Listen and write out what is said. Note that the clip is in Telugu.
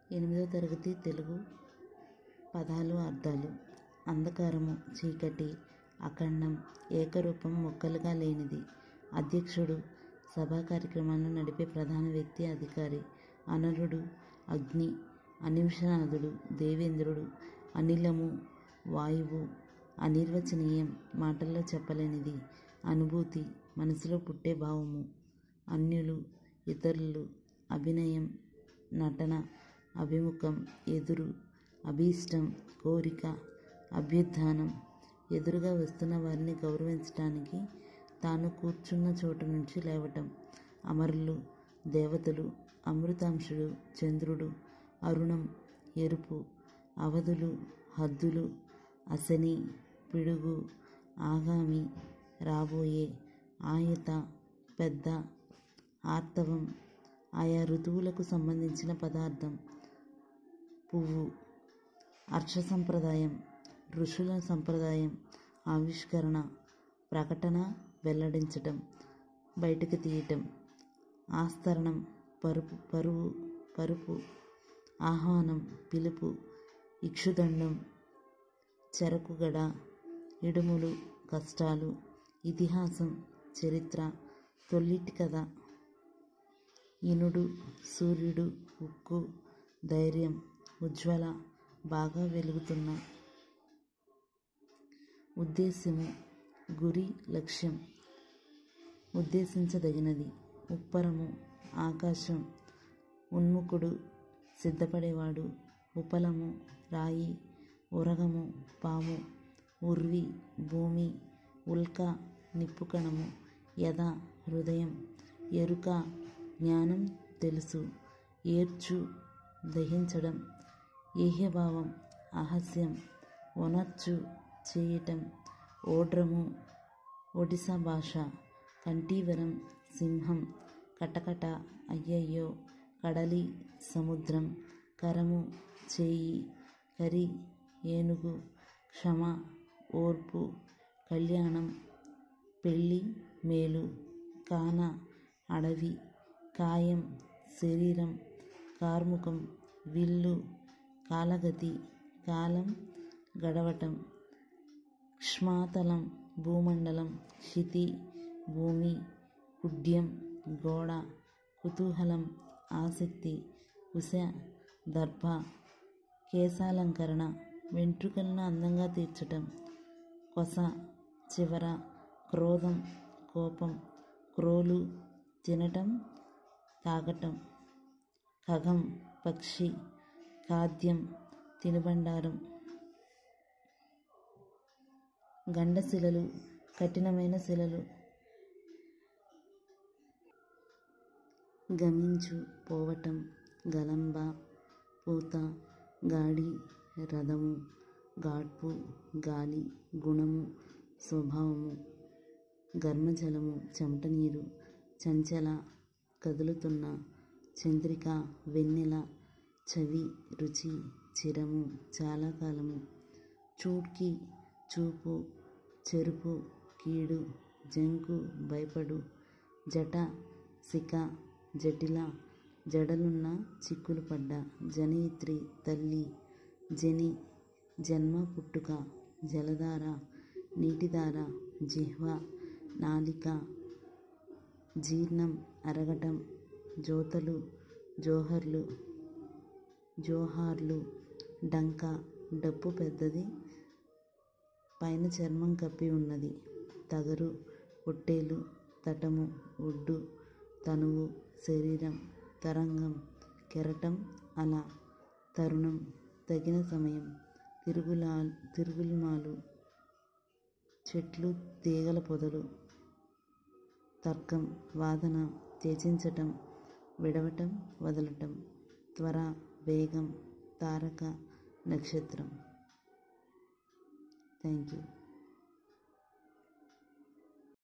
ఎనిమిదో తరగతి తెలుగు పదాలు అర్థాలు అంధకారము చీకటి అఖండం ఏకరూపం మొక్కలుగా లేనిది అధ్యక్షుడు సభా కార్యక్రమాలను నడిపే ప్రధాన వ్యక్తి అధికారి అనరుడు అగ్ని అనిమిషనాథుడు దేవేంద్రుడు అనిలము వాయువు అనిర్వచనీయం మాటల్లో చెప్పలేనిది అనుభూతి మనసులో పుట్టే భావము అన్యులు ఇతరులు అభినయం నటన అభిముఖం ఎదురు అభీష్టం కోరిక అభ్యుత్థానం ఎదురుగా వస్తున్న వారిని గౌరవించటానికి తాను కూర్చున్న చోటు నుంచి లేవటం అమరులు దేవతలు అమృతాంశుడు చంద్రుడు అరుణం ఎరుపు అవధులు హద్దులు అసని పిడుగు ఆగామి రాబోయే ఆయత పెద్ద ఆర్తవం ఆయా ఋతువులకు సంబంధించిన పదార్థం పువ్వు హర్ష సంప్రదాయం ఋషుల సంప్రదాయం ఆవిష్కరణ ప్రకటన వెల్లడించటం బయటకు తీయటం ఆస్తరణం పరుపు పరువు పరుపు ఆహ్వానం పిలుపు ఇక్షుదండం చెరకుగడ ఇడుములు కష్టాలు ఇతిహాసం చరిత్ర తొల్లిటి కథ ఇనుడు సూర్యుడు ఉక్కు ధైర్యం ఉజ్వల బాగా వెలుగుతున్న ఉద్దేశ్యము గురి లక్ష్యం ఉద్దేశించదగినది ఉప్పరము ఆకాశం ఉన్ముఖుడు సిద్ధపడేవాడు ఉపలము రాయి ఉరగము పాము ఉర్వి భూమి ఉల్క నిప్పుకణము యథ హృదయం ఎరుక జ్ఞానం తెలుసు ఏర్చు దహించడం ఏహ్యభావం అహస్యం ఒనర్చు చేయటం ఓడ్రము ఒడిశా భాష కంఠీవరం సింహం కటకట అయ్యయ్యో కడలి సముద్రం కరము చేయి కరి ఏనుగు క్షమ ఓర్పు కళ్యాణం పెళ్ళి మేలు కాన అడవి కాయం శరీరం కార్ముకం విల్లు కాలగతి కాలం గడవటం క్ష్మాతలం భూమండలం క్షితి భూమి కుడ్యం గోడ కుతూహలం ఆసక్తి ఉష దర్భ కేశాలంకరణ వెంట్రుకలను అందంగా తీర్చటం కొస చివర క్రోధం కోపం క్రోలు తినటం తాగటం ఖగం పక్షి ఖాద్యం తినుబండారం గండశిలలు కఠినమైన శిలలు గమించు పోవటం గలంబ పూత గాడి రథము గాడ్పు గాలి గుణము స్వభావము గర్మజలము చెమట నీరు చంచల కదులుతున్న చంద్రిక వెన్నెల చవి రుచి చిరము చాలా కాలము చూడ్కి చూపు చెరుపు కీడు జంకు భయపడు జట సిక జటిల జడలున్న చిక్కులు పడ్డ జనయిత్రి తల్లి జని జన్మ పుట్టుక జలధార నీటిధార జిహ్వ నాలిక జీర్ణం అరగటం జోతలు జోహర్లు జోహార్లు డంక డప్పు పెద్దది పైన చర్మం కప్పి ఉన్నది తగరు పొట్టేలు తటము ఒడ్డు తనువు శరీరం తరంగం కెరటం అల తరుణం తగిన సమయం తిరుగులా తిరుగులిమాలు చెట్లు తీగల పొదలు తర్కం వాదన త్యజించటం విడవటం వదలటం త్వర వేగం తారక నక్షత్రం థ్యాంక్ యూ